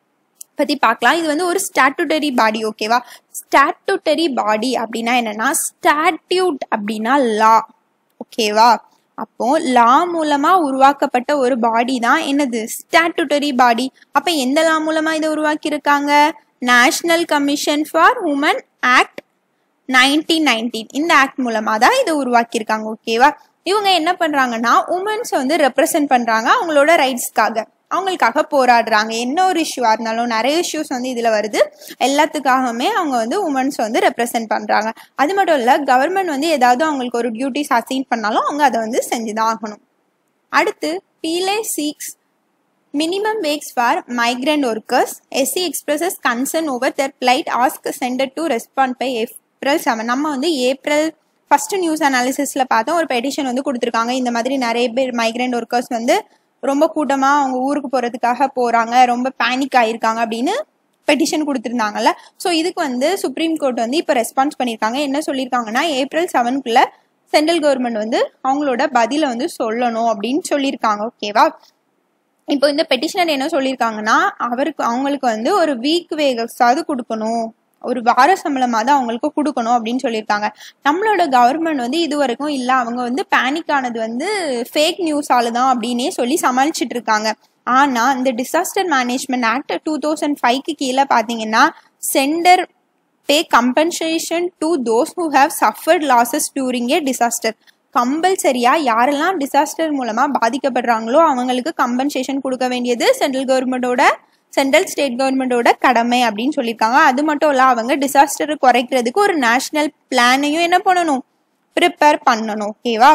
பற்றி பார்க்கலாம் இது வந்து ஒரு ஸ்டாட்டுட்டரி பாடி ஓகேவா ஸ்டாட்டுட்டரி பாடி அப்படின்னா என்னன்னா ஸ்டாட்யூட் அப்படின்னா லா ஓகேவா அப்போ லா மூலமா உருவாக்கப்பட்ட ஒரு பாடி தான் என்னது ஸ்டாட்டுட்டரி பாடி அப்ப எந்த லா மூலமா இதை உருவாக்கி இருக்காங்க national commission for women act nineteen nineteen இந்த ஆக்ட் மூலமா தான் இதை உருவாக்கியிருக்காங்க ஓகேவா இவங்க என்ன பண்றாங்கன்னா உமன்ஸை வந்து ரெப்ரசென்ட் பண்றாங்க அவங்களோட ரைட்ஸ்க்காக அவங்களுக்காக போராடுறாங்க என்ன ஒரு இஷ்யூவா இருந்தாலும் நிறைய இஷ்யூஸ் வந்து இதுல வருது எல்லாத்துக்காகவுமே அவங்க வந்து உமன்ஸ் வந்து ரெப்ரசென்ட் பண்றாங்க அது மட்டும் இல்ல கவர்மெண்ட் வந்து ஏதாவது அவங்களுக்கு ஒரு டியூட்டிஸ் அசைன் பண்ணாலும் அவங்க அதை வந்து செஞ்சுதான் ஆகணும் அடுத்து PIL seeks minimum wakes for migrant workers SC expresses concern over their plight ask sender to respond by April seven நம்ம வந்து ஏப்ரல் ஃபர்ஸ்ட் நியூஸ் அனாலிசிஸ்ல பார்த்தோம் ஒரு பெட்டிஷன் வந்து கொடுத்துருக்காங்க இந்த மாதிரி நிறைய பேர் மைக்ரண்ட் ஒர்க்கர்ஸ் வந்து ரொம்ப கூட்டமா அவங்க ஊருக்கு போறதுக்காக போறாங்க ரொம்ப பேனிக் ஆயிருக்காங்க அப்படின்னு பெட்டிஷன் கொடுத்துருந்தாங்கல்ல ஸோ இதுக்கு வந்து சுப்ரீம் கோர்ட் வந்து இப்போ ரெஸ்பான்ஸ் பண்ணியிருக்காங்க என்ன சொல்லியிருக்காங்கன்னா ஏப்ரல் செவனுக்குள்ள சென்ட்ரல் கவர்மெண்ட் வந்து அவங்களோட பதிலை வந்து சொல்லணும் அப்படின்னு சொல்லியிருக்காங்க ஓகேவா இப்போ இந்த பெட்டிஷனர் என்ன சொல்லியிருக்காங்கன்னா அவருக்கு அவங்களுக்கு வந்து ஒரு வீக் வேகஸாவது கொடுக்கணும் ஒரு வார சம்பளமாவது அவங்களுக்கு கொடுக்கணும் அப்படின்னு சொல்லியிருக்காங்க நம்மளோட கவர்மெண்ட் வந்து இது வரைக்கும் இல்லை அவங்க வந்து பேனிக் ஆனது வந்து ஃபேக் நியூஸால தான் அப்படின்னே சொல்லி சமாளிச்சுட்டு இருக்காங்க ஆனா இந்த disaster management act two thousand ஃபைவ்க்கு கீழே பார்த்தீங்கன்னா centre pay compensation to those who have suffered losses during a disaster கம்பல்சரியா யாரெல்லாம் டிசாஸ்டர் மூலமா பாதிக்கப்படுறாங்களோ அவங்களுக்கு கம்பன்சேஷன் கொடுக்க வேண்டியது சென்ட்ரல் கவர்மெண்டோட சென்ட்ரல் ஸ்டேட் கவர்மெண்டோட கடமை அப்படின்னு சொல்லியிருக்காங்க அது மட்டும் இல்ல அவங்க டிசாஸ்டர் குறைக்கிறதுக்கு ஒரு நேஷனல் பிளானையும் என்ன பண்ணணும் ப்ரிப்பேர் பண்ணணும் ஓகேவா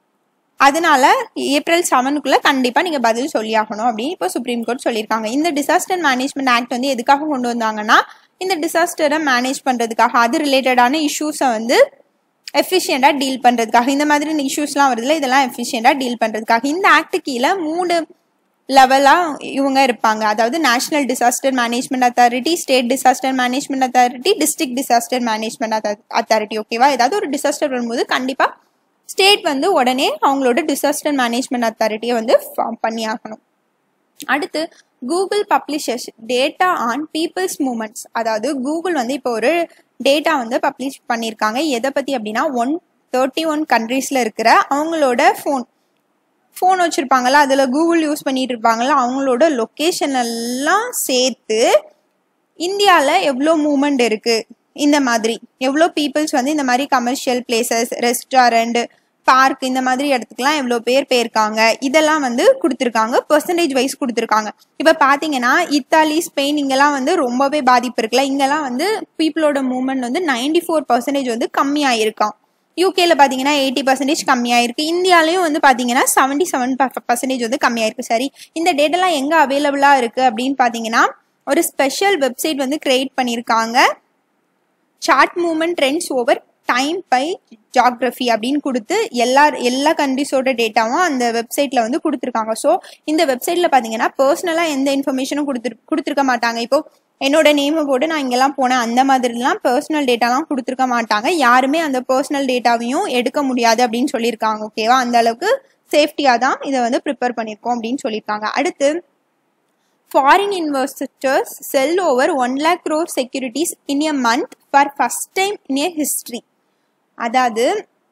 அதனால ஏப்ரல் செவனுக்குள்ள கண்டிப்பா நீங்க பதில் சொல்லியாகணும் அப்படின்னு இப்போ சுப்ரீம் கோர்ட் சொல்லியிருக்காங்க இந்த டிசாஸ்டர் மேனேஜ்மெண்ட் ஆக்ட் வந்து எதுக்காக கொண்டு வந்தாங்கன்னா இந்த டிசாஸ்டரை மேனேஜ் பண்ணுறதுக்காக அது ரிலேட்டடான இஷ்யூஸை வந்து எஃபிஷியண்டாக டீல் பண்ணுறதுக்காக இந்த மாதிரி இஷ்யூஸ்லாம் வருதுல இதெல்லாம் எஃபிஷியண்டாக டீல் பண்ணுறதுக்காக இந்த ஆக்ட் கீழே மூணு லெவலாக இவங்க இருப்பாங்க அதாவது national disaster management authority state disaster management authority district disaster management authority ஓகேவா ஏதாவது ஒரு டிசாஸ்டர் வரும்போது கண்டிப்பாக ஸ்டேட் வந்து உடனே அவங்களோட டிசாஸ்டர் மேனேஜ்மெண்ட் அத்தாரிட்டியை வந்து ஃபார்ம் பண்ணி ஆகணும் அடுத்து Google publishers data on people's movements அதாவது கூகுள் வந்து இப்போ ஒரு டேட்டா வந்து பப்ளிஷ் பண்ணியிருக்காங்க எதை பற்றி அப்படின்னா ஒன் தேர்ட்டி ஒன் கண்ட்ரீஸில் இருக்கிற அவங்களோட ஃபோன் ஃபோன் வச்சுருப்பாங்கல்ல அதில் கூகுள் யூஸ் பண்ணிட்டு இருப்பாங்கல்ல அவங்களோட லொக்கேஷன் எல்லாம் சேர்த்து இந்தியாவில் எவ்வளோ மூமெண்ட் இருக்குது இந்த மாதிரி எவ்வளோ பீப்புள்ஸ் வந்து இந்த மாதிரி கமர்ஷியல் பிளேசஸ் ரெஸ்டாரண்ட் பார்க் இந்த மாதிரி இடத்துக்குலாம் எவ்வளோ பேர் போயிருக்காங்க இதெல்லாம் வந்து கொடுத்துருக்காங்க பர்சன்டேஜ் வைஸ் கொடுத்துருக்காங்க இப்போ பார்த்தீங்கன்னா இத்தாலி ஸ்பெயின் இங்கெல்லாம் வந்து ரொம்பவே பாதிப்பு இருக்குல்ல இங்கெல்லாம் வந்து பீப்புளோட மூவ்மெண்ட் வந்து நைன்டி ஃபோர் பர்சன்டேஜ் வந்து கம்மியாயிருக்கான் யூகேல பார்த்தீங்கன்னா எயிட்டி பர்சன்டேஜ் கம்மியாயிருக்கு இந்தியாலையும் வந்து பார்த்தீங்கன்னா செவன்டி செவன் பர்சன்டேஜ் வந்து கம்மியாயிருக்கு சரி இந்த டேட்டெல்லாம் எங்கே அவைலபிளாக இருக்குது அப்படின்னு பார்த்தீங்கன்னா ஒரு ஸ்பெஷல் வெப்சைட் வந்து கிரியேட் பண்ணியிருக்காங்க chart movement trends over time by geography அப்படின்னு கொடுத்து எல்லா எல்லா கண்ட்ரிஸோட டேட்டாவும் அந்த வெப்சைட்ல வந்து கொடுத்துருக்காங்க ஸோ இந்த வெப்சைட்ல பார்த்தீங்கன்னா பர்சனலாக எந்த இன்ஃபர்மேஷனும் கொடுத்துரு கொடுத்துருக்க மாட்டாங்க இப்போ என்னோட நேமை போட்டு நான் இங்கெல்லாம் போனேன் அந்த மாதிரிலாம் பர்சனல் டேட்டாலாம் கொடுத்துருக்க மாட்டாங்க யாருமே அந்த பர்சனல் டேட்டாவையும் எடுக்க முடியாது அப்படின்னு சொல்லியிருக்காங்க ஓகேவா அந்த அளவுக்கு சேஃப்டியாக தான் இதை வந்து ப்ரிப்பேர் பண்ணியிருக்கோம் அப்படின்னு சொல்லியிருக்காங்க அடுத்து foreign investors sell over 1 lakh crore securities in a month for first time in a history அதாவது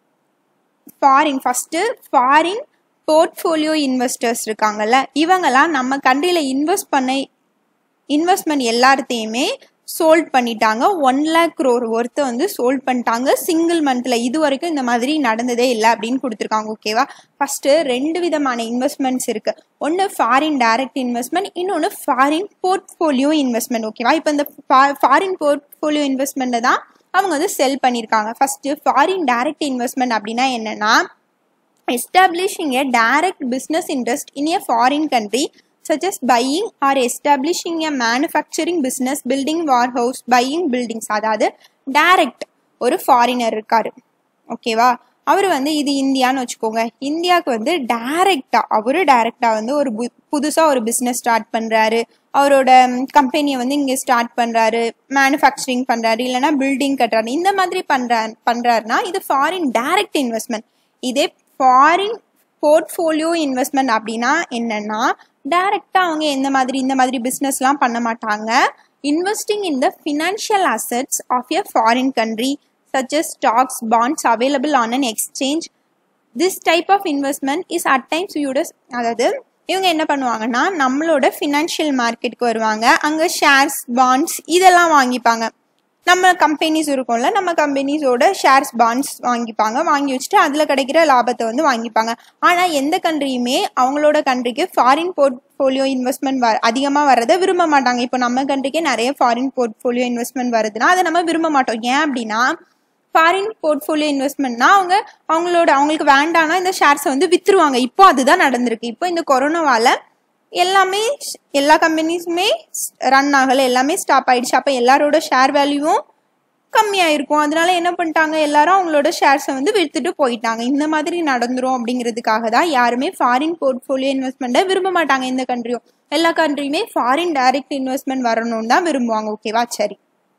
foreign first foreign portfolio investors இருக்காங்கல்ல இவங்கெல்லாம் நம்ம கண்ட்ரியில் இன்வெஸ்ட் பண்ண இன்வெஸ்ட்மெண்ட் எல்லாத்தையுமே சோல்ட் பண்ணிட்டாங்க ஒன் லேக் க்ரோர் ஒர்த்தை வந்து சோல்ட் பண்ணிட்டாங்க சிங்கிள் மந்த்தில் இது வரைக்கும் இந்த மாதிரி நடந்ததே இல்லை அப்படின்னு கொடுத்துருக்காங்க ஓகேவா ஃபஸ்ட்டு ரெண்டு விதமான இன்வெஸ்ட்மெண்ட்ஸ் இருக்குது ஒன்று ஃபாரின் டைரக்ட் இன்வெஸ்ட்மெண்ட் இன்னொன்று ஃபாரின் போர்ட்ஃபோலியோ இன்வெஸ்ட்மெண்ட் ஓகேவா இப்போ இந்த ஃபாரின் போர்ட்ஃபோலியோ இன்வெஸ்ட்மெண்ட்டை தான் அவங்க வந்து செல் பண்ணியிருக்காங்க ஃபஸ்ட்டு ஃபாரின் டைரக்ட் இன்வெஸ்ட்மெண்ட் அப்படின்னா என்னென்னா establishing a direct business interest in a foreign country such as buying or establishing a manufacturing business, building warehouse, buying buildings அதாவது டைரக்ட் ஒரு ஃபாரினர் இருக்காரு ஓகேவா அவர் வந்து இது இந்தியான்னு வச்சுக்கோங்க இந்தியாவுக்கு வந்து டைரக்டாக அவரு டைரக்டாக வந்து ஒரு புதுசாக ஒரு பிஸ்னஸ் ஸ்டார்ட் பண்ணுறாரு அவரோட கம்பெனியை வந்து இங்கே ஸ்டார்ட் பண்ணுறாரு மேனுஃபேக்சரிங் பண்ணுறாரு இல்லைனா பில்டிங் கட்டுறாரு இந்த மாதிரி பண்ணுறா பண்ணுறாருனா இது ஃபாரின் டைரக்ட் இன்வெஸ்ட்மெண்ட் இதே ஃபாரின் போர்ட்ஃபோலியோ இன்வெஸ்ட்மெண்ட் அப்படின்னா என்னன்னா டைரக்டாக அவங்க எந்த மாதிரி இந்த மாதிரி பிஸ்னஸ்லாம் பண்ண மாட்டாங்க investing in the financial assets of a foreign country such as stocks bonds available on an exchange this type of investment is at times யூடஸ் அதாவது இவங்க என்ன பண்ணுவாங்கன்னா நம்மளோட ஃபினான்ஷியல் மார்க்கெட்டுக்கு வருவாங்க அங்கே ஷேர்ஸ் பாண்ட்ஸ் இதெல்லாம் வாங்கிப்பாங்க நம்ம கம்பெனிஸ் இருக்கும்ல நம்ம கம்பெனிஸோட ஷேர்ஸ் பாண்ட்ஸ் வாங்கிப்பாங்க வாங்கி வச்சுட்டு அதில் கிடைக்கிற லாபத்தை வந்து வாங்கிப்பாங்க ஆனால் எந்த கண்ட்ரியுமே அவங்களோட கண்ட்ரிக்கு ஃபாரின் போர்ட்ஃபோலியோ இன்வெஸ்ட்மெண்ட் வர அதிகமாக வரதை விரும்ப மாட்டாங்க இப்போ நம்ம கண்ட்ரிக்கே நிறைய ஃபாரின் போர்ட்ஃபோலியோ இன்வெஸ்ட்மெண்ட் வருதுன்னா அதை நம்ம விரும்ப மாட்டோம் ஏன் அப்படின்னா ஃபாரின் போர்ட்ஃபோலியோ இன்வெஸ்ட்மெண்ட்னா அவங்க அவங்களோட அவங்களுக்கு வேண்டானா இந்த ஷேர்ஸை வந்து வித்துருவாங்க இப்போ அதுதான் நடந்திருக்கு இப்போ இந்த கொரோனாவால் எல்லாமே எல்லா கம்பெனிஸுமே ரன் ஆகலை எல்லாமே ஸ்டாப் ஆயிடுச்சு அப்போ எல்லாரோட ஷேர் வேல்யூவும் கம்மியாயிருக்கும் அதனால என்ன பண்ணிட்டாங்க எல்லாரும் அவங்களோட ஷேர்ஸை வந்து விற்றுட்டு போயிட்டாங்க இந்த மாதிரி நடந்துரும் அப்படிங்கிறதுக்காக தான் யாருமே ஃபாரின் போர்ட்ஃபோலியோ இன்வெஸ்ட்மெண்ட்டை விரும்ப மாட்டாங்க இந்த கண்ட்ரியும் எல்லா கண்ட்ரியுமே ஃபாரின் டைரக்ட் இன்வெஸ்ட்மெண்ட் வரணும்னு தான் விரும்புவாங்க ஓகேவா சரி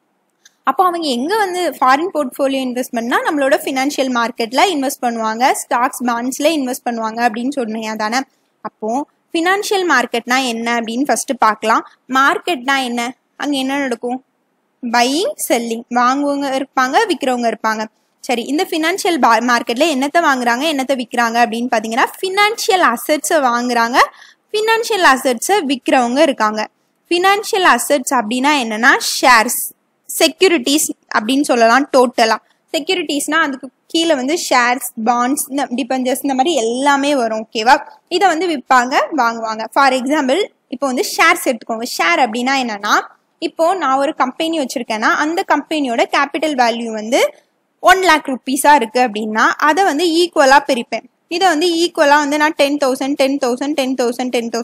அப்போ அவங்க எங்கே வந்து ஃபாரின் போர்ட்ஃபோலியோ இன்வெஸ்ட்மெண்ட்னா நம்மளோட ஃபினான்ஷியல் மார்க்கெட்டில் இன்வெஸ்ட் பண்ணுவாங்க ஸ்டாக்ஸ் பாண்ட்ஸில் இன்வெஸ்ட் பண்ணுவாங்க அப்படின்னு சொன்னீங்க தானே அப்போது ஃபினான்ஷியல் மார்க்கெட்னா என்ன அப்படின்னு ஃபஸ்ட்டு பார்க்கலாம் மார்க்கெட்னா என்ன அங்கே என்ன நடக்கும் பையிங் செல்லிங் வாங்குவவங்க இருப்பாங்க விற்கிறவங்க இருப்பாங்க சரி இந்த ஃபினான்ஷியல் பா மார்க்கெட்டில் என்னத்தை வாங்குறாங்க என்னத்தை விற்கிறாங்க அப்படின்னு பார்த்தீங்கன்னா ஃபினான்ஷியல் அசட்ஸை வாங்குறாங்க ஃபினான்ஷியல் அசட்ஸை விற்கிறவங்க இருக்காங்க ஃபினான்ஷியல் அசட்ஸ் அப்படின்னா என்னன்னா ஷேர்ஸ் செக்யூரிட்டிஸ் அப்படின்னு சொல்லலாம் டோட்டலாக செக்யூரிட்டிஸ்னா அதுக்கு கீழே வந்து ஷேர்ஸ் பாண்ட்ஸ் இந்த டிபெஞ்சர்ஸ் இந்த மாதிரி எல்லாமே வரும் ஓகேவா இதை வந்து விற்பாங்க வாங்குவாங்க ஃபார் எக்ஸாம்பிள் இப்போ வந்து ஷேர்ஸ் எடுத்துக்கோங்க ஷேர் அப்படின்னா என்னன்னா இப்போ நான் ஒரு கம்பெனி வச்சிருக்கேன்னா அந்த கம்பெனியோட கேபிட்டல் வேல்யூ வந்து ஒன் லேக் ருப்பீஸாக இருக்கு அப்படின்னா அதை வந்து ஈக்குவலாக பிரிப்பேன் இதை வந்து ஈக்குவலாக வந்து நான் ten thousand ten thousand ten thousand ten thousand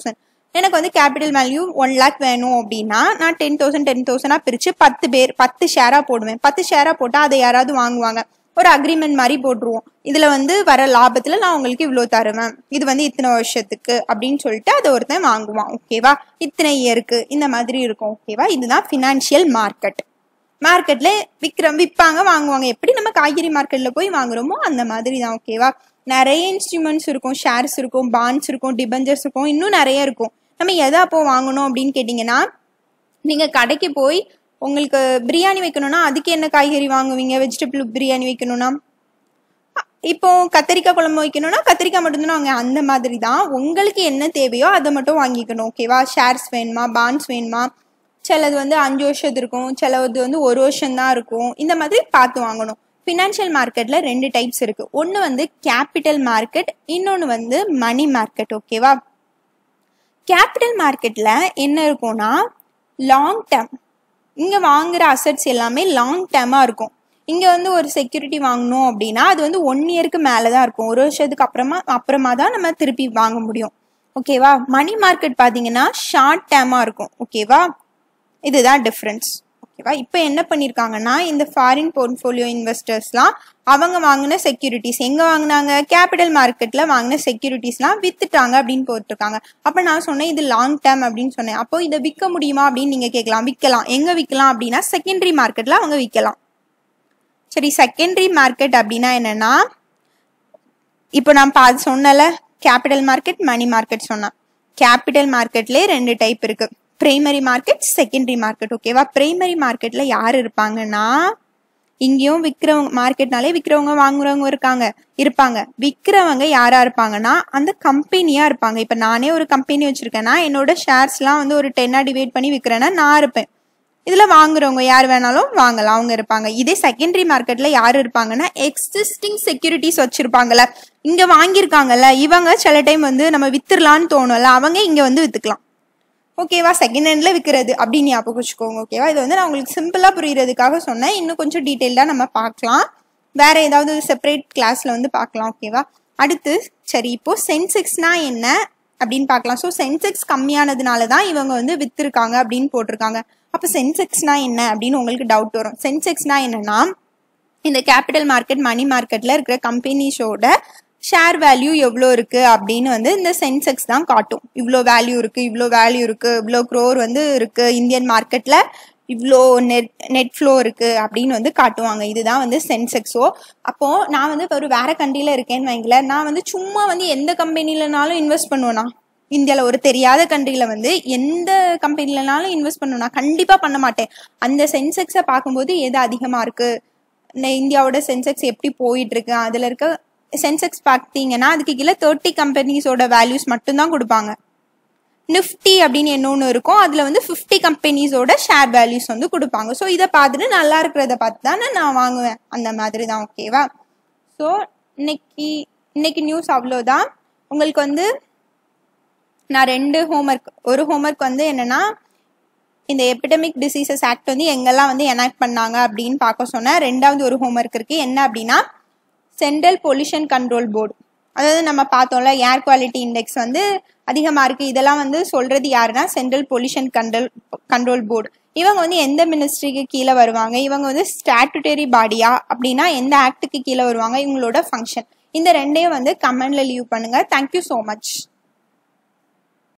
எனக்கு வந்து கேபிட்டல் வேல்யூ ஒன் லேக் வேணும் அப்படின்னா நான் டென் தௌசண்ட் டென் தௌசண்டாக பிரித்து பத்து பேர் பத்து ஷேராக போடுவேன் பத்து ஷேராக போட்டால் அதை யாராவது வாங்குவாங்க ஒரு அக்ரிமெண்ட் மாதிரி போட்டுருவோம் இதில் வந்து வர லாபத்தில் நான் உங்களுக்கு இவ்வளோ தருவேன் இது வந்து இத்தனை வருஷத்துக்கு அப்படின்னு சொல்லிட்டு அதை ஒருத்தன் வாங்குவான் ஓகேவா இத்தனை இயருக்கு இந்த மாதிரி இருக்கும் ஓகேவா இதுதான் ஃபினான்ஷியல் மார்க்கெட் மார்க்கெட்ல விற்கிற விற்பாங்க வாங்குவாங்க எப்படி நம்ம காய்கறி மார்க்கெட்ல போய் வாங்குறோமோ அந்த மாதிரி தான் ஓகேவா நிறைய இன்ஸ்ட்ருமெண்ட்ஸ் இருக்கும் ஷேர்ஸ் இருக்கும் பாண்ட்ஸ் இருக்கும் டிபெஞ்சர்ஸ் இருக்கும் இன்னும் நிறைய இருக்கும் நம்ம எதை அப்போ வாங்கணும் அப்படின்னு கேட்டிங்கன்னா நீங்கள் கடைக்கு போய் உங்களுக்கு பிரியாணி வைக்கணும்னா அதுக்கு என்ன காய்கறி வாங்குவீங்க வெஜிடபிள் பிரியாணி வைக்கணும்னா இப்போ கத்திரிக்காய் குழம்பு வைக்கணும்னா கத்திரிக்காய் மட்டும்தான் வாங்க அந்த மாதிரி தான் உங்களுக்கு என்ன தேவையோ அதை மட்டும் வாங்கிக்கணும் ஓகேவா ஷேர்ஸ் வேணுமா பாண்ட்ஸ் வேணுமா சிலது வந்து அஞ்சு வருஷத்து இருக்கும் சிலது வந்து ஒரு வருஷம் தான் இருக்கும் இந்த மாதிரி பார்த்து வாங்கணும் ஃபினான்ஷியல் மார்க்கெட்ல ரெண்டு டைப்ஸ் இருக்கு ஒன்று வந்து கேபிட்டல் மார்க்கெட் இன்னொன்று வந்து மணி மார்க்கெட் ஓகேவா கேபிட்டல் மார்க்கெட்ல என்ன இருக்கும்னா லாங் டேர்ம் இங்க வாங்குற அசட்ஸ் எல்லாமே லாங் டேர்மா இருக்கும் இங்க வந்து ஒரு செக்யூரிட்டி வாங்கணும் அப்படின்னா அது வந்து ஒன் இயருக்கு மேல தான் இருக்கும் ஒரு வருஷத்துக்கு அப்புறமா அப்புறமா தான் நம்ம திருப்பி வாங்க முடியும் ஓகேவா மணி மார்க்கெட் பாத்தீங்கன்னா ஷார்ட் டேர்மா இருக்கும் ஓகேவா இதுதான் டிஃப்ரென்ஸ் ஓகேவா இப்போ என்ன பண்ணியிருக்காங்கன்னா இந்த ஃபாரின் போர்ட்ஃபோலியோ இன்வெஸ்டர்ஸ்லாம் அவங்க வாங்கின செக்யூரிட்டிஸ் எங்கே வாங்கினாங்க கேபிட்டல் மார்க்கெட்டில் வாங்கின செக்யூரிட்டிஸ்லாம் வித்துட்டாங்க அப்படின்னு போட்டிருக்காங்க அப்போ நான் சொன்னேன் இது லாங் டேர்ம் அப்படின்னு சொன்னேன் அப்போ இதை விற்க முடியுமா அப்படின்னு நீங்கள் கேட்கலாம் விற்கலாம் எங்கே விற்கலாம் அப்படின்னா செகண்டரி மார்க்கெட்டில் அவங்க விற்கலாம் சரி செகண்டரி மார்க்கெட் அப்படின்னா என்னன்னா இப்போ நான் பா சொன்னல கேபிட்டல் மார்க்கெட் மணி மார்க்கெட் சொன்னேன் கேபிட்டல் மார்க்கெட்லேயே ரெண்டு டைப் இருக்கு பிரைமரி மார்க்கெட் செகண்டரி மார்க்கெட் ஓகேவா பிரைமரி மார்க்கெட்ல யார் இருப்பாங்கன்னா இங்கேயும் விற்கிறவங்க மார்க்கெட்னாலே விற்கிறவங்க வாங்குறவங்க இருக்காங்க இருப்பாங்க விற்கிறவங்க யாரா இருப்பாங்கன்னா அந்த கம்பெனியா இருப்பாங்க இப்போ நானே ஒரு கம்பெனி வச்சிருக்கேன்னா என்னோட ஷேர்ஸ்லாம் வந்து ஒரு டென்னா டிவைட் பண்ணி விற்கிறேன்னா நான் இருப்பேன் இதுல வாங்குறவங்க யார் வேணாலும் வாங்கலாம் அவங்க இருப்பாங்க இதே செகண்டரி மார்க்கெட்ல யார் இருப்பாங்கன்னா எக்ஸிஸ்டிங் செக்யூரிட்டிஸ் வச்சிருப்பாங்கல்ல இங்க வாங்கியிருக்காங்கல்ல இவங்க சில டைம் வந்து நம்ம வித்துடலான்னு தோணும்ல அவங்க இங்க வந்து வித்துக்கலாம் ஓகேவா செகண்ட் ஹேண்ட்ல விற்கிறது அப்படின்னு ஞாபகம் வச்சுக்கோங்க ஓகேவா இது வந்து நான் உங்களுக்கு சிம்பிளா புரியுறதுக்காக சொன்னேன் இன்னும் கொஞ்சம் டீட்டெயில்டா நம்ம பார்க்கலாம் வேற ஏதாவது செப்பரேட் கிளாஸ்ல வந்து பார்க்கலாம் ஓகேவா அடுத்து சரி இப்போ சென்செக்ஸ்னா என்ன அப்படின்னு பார்க்கலாம் ஸோ சென்செக்ஸ் கம்மியானதுனால தான் இவங்க வந்து வித்திருக்காங்க அப்படின்னு போட்டிருக்காங்க அப்போ சென்செக்ஸ்னா என்ன அப்படின்னு உங்களுக்கு டவுட் வரும் சென்செக்ஸ்னா என்னன்னா இந்த கேபிட்டல் மார்க்கெட் மணி மார்க்கெட்ல இருக்கிற கம்பெனிஸோட ஷேர் வேல்யூ எவ்வளோ இருக்கு அப்படின்னு வந்து இந்த சென்செக்ஸ் தான் காட்டும் இவ்வளோ வேல்யூ இருக்கு இவ்வளோ வேல்யூ இருக்கு இவ்வளோ க்ரோர் வந்து இருக்கு இந்தியன் மார்க்கெட்ல இவ்வளோ நெட் நெட் ஃப்ளோ இருக்கு அப்படின்னு வந்து காட்டுவாங்க இதுதான் வந்து சென்செக்ஸோ அப்போ நான் வந்து ஒரு வேற கண்ட்ரியில இருக்கேன்னு வைங்களேன் நான் வந்து சும்மா வந்து எந்த கம்பெனிலனாலும் இன்வெஸ்ட் பண்ணுவேனா இந்தியாவில் ஒரு தெரியாத கண்ட்ரியில் வந்து எந்த கம்பெனிலனாலும் இன்வெஸ்ட் பண்ணுவேன் நான் கண்டிப்பாக பண்ண மாட்டேன் அந்த சென்செக்ஸை பார்க்கும்போது எது அதிகமாக இருக்கு இந்த இந்தியாவோட சென்செக்ஸ் எப்படி போயிட்டு இருக்கு அதில் இருக்க சென்செக்ஸ் பார்த்தீங்கன்னா அதுக்கு கீழே தேர்ட்டி கம்பெனிஸோட வேல்யூஸ் மட்டும்தான் கொடுப்பாங்க நிஃப்டி அப்படின்னு இன்னொன்று இருக்கும் அதில் வந்து ஃபிஃப்டி கம்பெனிஸோட ஷேர் வேல்யூஸ் வந்து கொடுப்பாங்க ஸோ இதை பார்த்துட்டு நல்லா இருக்கிறத பார்த்து தானே நான் வாங்குவேன் அந்த மாதிரி தான் ஓகேவா ஸோ இன்னைக்கு இன்னைக்கு நியூஸ் அவ்வளோதான் உங்களுக்கு வந்து நான் ரெண்டு ஹோம்ஒர்க் ஒரு ஹோம்ஒர்க் வந்து என்னன்னா இந்த எபிடமிக் டிசீசஸ் ஆக்ட் வந்து எங்கெல்லாம் வந்து எனாக்ட் பண்ணாங்க அப்படின்னு பார்க்க சொன்னேன் ரெண்டாவது ஒரு ஹோம்ஒர்க் இருக்கு என்ன அப்படின்னா சென்ட்ரல் பொல்யூஷன் கண்ட்ரோல் போர்டு அதாவது நம்ம பார்த்தோம்ல ஏர் குவாலிட்டி இண்டெக்ஸ் வந்து அதிகமாக இருக்கு இதெல்லாம் வந்து சொல்றது யாருன்னா central pollution control control board இவங்க வந்து எந்த மினிஸ்ட்ரிக்கு கீழே வருவாங்க இவங்க வந்து ஸ்டாட்டுட்டரி பாடியா அப்படின்னா எந்த ஆக்டுக்கு கீழே வருவாங்க இவங்களோட ஃபங்க்ஷன் இந்த ரெண்டையும் வந்து கமெண்ட்ல லீவ் பண்ணுங்க தேங்க்யூ ஸோ மச்